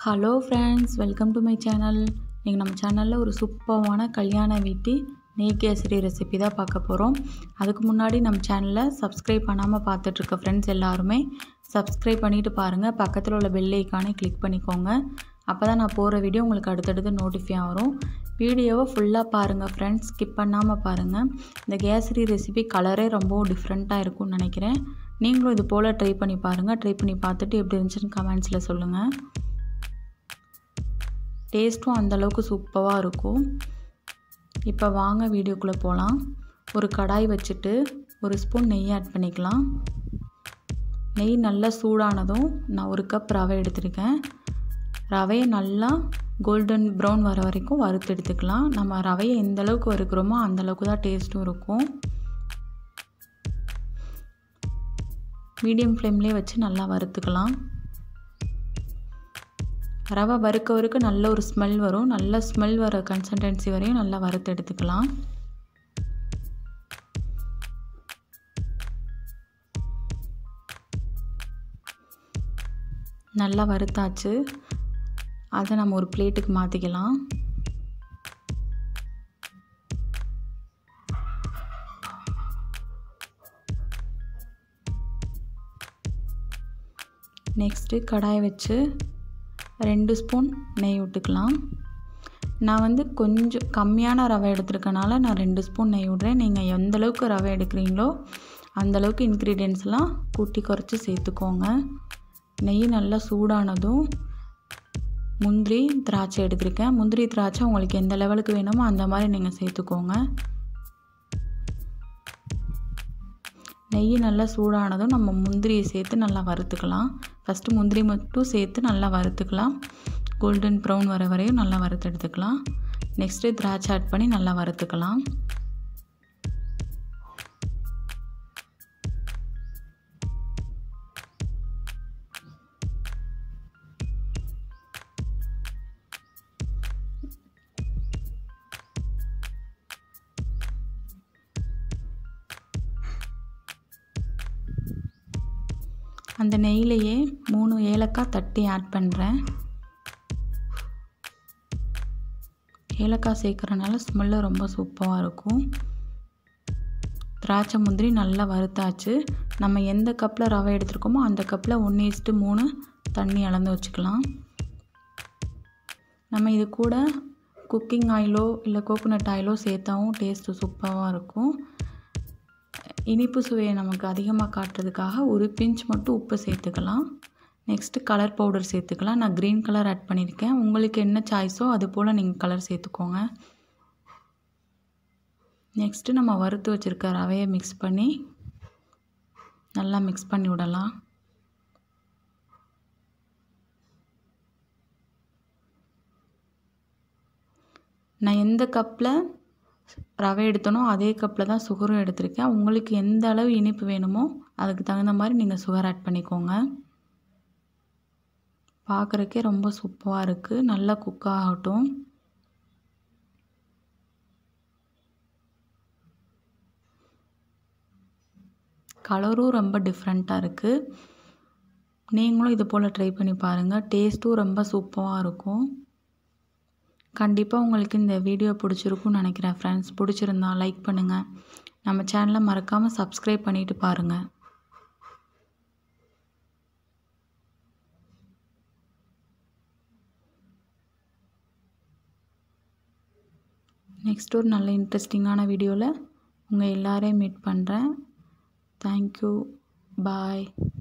hello friends welcome to my channel இன்றைக்கி நம்ம சேனலில் ஒரு சூப்பரான கல்யாண வீட்டு நெய் கேசரி ரெசிபி தான் பார்க்க போகிறோம் அதுக்கு முன்னாடி நம்ம சேனலை சப்ஸ்கிரைப் பண்ணாமல் பார்த்துட்ருக்க ஃப்ரெண்ட்ஸ் எல்லாருமே சப்ஸ்கிரைப் பண்ணிவிட்டு பாருங்கள் பக்கத்தில் உள்ள பெல் ஐக்கானே கிளிக் பண்ணிக்கோங்க அப்போ தான் நான் போகிற வீடியோ உங்களுக்கு அடுத்தடுத்து நோட்டிஃபை வரும் வீடியோவை ஃபுல்லாக பாருங்கள் ஃப்ரெண்ட்ஸ் ஸ்கிப் பண்ணாமல் பாருங்கள் இந்த கேசரி ரெசிபி கலரே ரொம்ப டிஃப்ரெண்ட்டாக இருக்கும்னு நினைக்கிறேன் நீங்களும் இது போல் ட்ரை பண்ணி பாருங்கள் ட்ரை பண்ணி பார்த்துட்டு எப்படி இருந்துச்சுன்னு கமெண்ட்ஸில் சொல்லுங்கள் டேஸ்ட்டும் அந்தளவுக்கு சூப்பராக இருக்கும் இப்போ வாங்க வீடியோக்குள்ளே போகலாம் ஒரு கடாய் வச்சுட்டு ஒரு ஸ்பூன் நெய் ஆட் பண்ணிக்கலாம் நெய் நல்லா சூடானதும் நான் ஒரு கப் ரவை எடுத்திருக்கேன் ரவையை நல்லா கோல்டன் ப்ரௌன் வர வரைக்கும் வறுத்து எடுத்துக்கலாம் நம்ம ரவையை எந்த அளவுக்கு வறுக்கிறோமோ அந்தளவுக்கு தான் டேஸ்ட்டும் இருக்கும் மீடியம் ஃப்ளேம்லேயே வச்சு நல்லா வறுத்துக்கலாம் ரவை வறுக்க வறுக்க நல்ல ஒரு ஸ்மெல் வரும் நல்ல ஸ்மெல் வர கன்சிஸ்டன்சி வரையும் நல்லா வறுத்து எடுத்துக்கலாம் நல்லா வறுத்தாச்சு அதை நம்ம ஒரு பிளேட்டுக்கு மாற்றிக்கலாம் நெக்ஸ்ட்டு கடாயை வச்சு ரெண்டு ஸ்பூன் நெய் விட்டுக்கலாம் நான் வந்து கொஞ்சம் கம்மியான ரவை எடுத்துருக்கனால நான் ரெண்டு ஸ்பூன் நெய் விட்றேன் நீங்கள் எந்த அளவுக்கு ரவை எடுக்கிறீங்களோ அந்தளவுக்கு இன்க்ரீடியன்ஸ்லாம் கூட்டி குறைச்சி சேர்த்துக்கோங்க நெய் நல்லா சூடானதும் முந்திரி திராட்சை எடுத்திருக்கேன் முந்திரி திராட்சை உங்களுக்கு எந்த லெவலுக்கு வேணுமோ அந்த மாதிரி நீங்கள் சேர்த்துக்கோங்க நெய் நல்லா சூடானதும் நம்ம முந்திரியை சேர்த்து நல்லா வறுத்துக்கலாம் ஃபஸ்ட்டு முந்திரி மட்டும் சேர்த்து நல்லா வறுத்துக்கலாம் கோல்டன் ப்ரௌன் வர வரையும் நல்லா வறுத்து எடுத்துக்கலாம் நெக்ஸ்ட்டு திராட்சை ஆட் பண்ணி நல்லா வறுத்துக்கலாம் அந்த நெய்லையே மூணு ஏலக்காய் தட்டி ஆட் பண்ணுறேன் ஏலக்காய் சேர்க்குறனால ஸ்மெல்லு ரொம்ப சூப்பராக இருக்கும் திராட்சை முந்திரி நல்லா வறுத்தாச்சு நம்ம எந்த கப்பில் ரவை எடுத்துருக்கோமோ அந்த கப்பில் ஒன்று இஸ்ட்டு மூணு தண்ணி அளந்து வச்சுக்கலாம் நம்ம இது கூட குக்கிங் ஆயிலோ இல்லை கோகோனட் ஆயிலோ சேர்த்தாவும் டேஸ்ட்டு சூப்பராக இருக்கும் இனிப்பு சுவையை நமக்கு அதிகமாக காட்டுறதுக்காக ஒரு பிஞ்ச் மட்டும் உப்பு சேர்த்துக்கலாம் நெக்ஸ்ட்டு கலர் பவுடர் சேர்த்துக்கலாம் நான் க்ரீன் கலர் ஆட் பண்ணியிருக்கேன் உங்களுக்கு என்ன சாய்ஸோ அது போல் நீங்கள் கலர் சேர்த்துக்கோங்க நெக்ஸ்ட்டு நம்ம வறுத்து வச்சுருக்க ரவையை மிக்ஸ் பண்ணி நல்லா மிக்ஸ் பண்ணி விடலாம் நான் எந்த கப்பில் ரவை எடுத்தனோ அதே கப்பில் தான் சுகரும் எடுத்திருக்கேன் உங்களுக்கு எந்த அளவு இனிப்பு வேணுமோ அதுக்கு தகுந்த மாதிரி நீங்கள் சுகர் ஆட் பண்ணிக்கோங்க பார்க்குறக்கே ரொம்ப சூப்பராக இருக்குது நல்லா குக் ஆகட்டும் கலரும் ரொம்ப டிஃப்ரெண்ட்டாக இருக்குது நீங்களும் இது போல் ட்ரை பண்ணி பாருங்கள் டேஸ்ட்டும் ரொம்ப சூப்பராக இருக்கும் கண்டிப்பாக உங்களுக்கு இந்த வீடியோ பிடிச்சிருக்கும்னு நினைக்கிறேன் ஃப்ரெண்ட்ஸ் பிடிச்சிருந்தா லைக் பண்ணுங்கள் நம்ம சேனலை மறக்காமல் சப்ஸ்கிரைப் பண்ணிவிட்டு பாருங்கள் நெக்ஸ்ட் ஒரு நல்ல இன்ட்ரெஸ்டிங்கான வீடியோவில் உங்கள் எல்லாரையும் மீட் பண்ணுறேன் தேங்க்யூ பாய்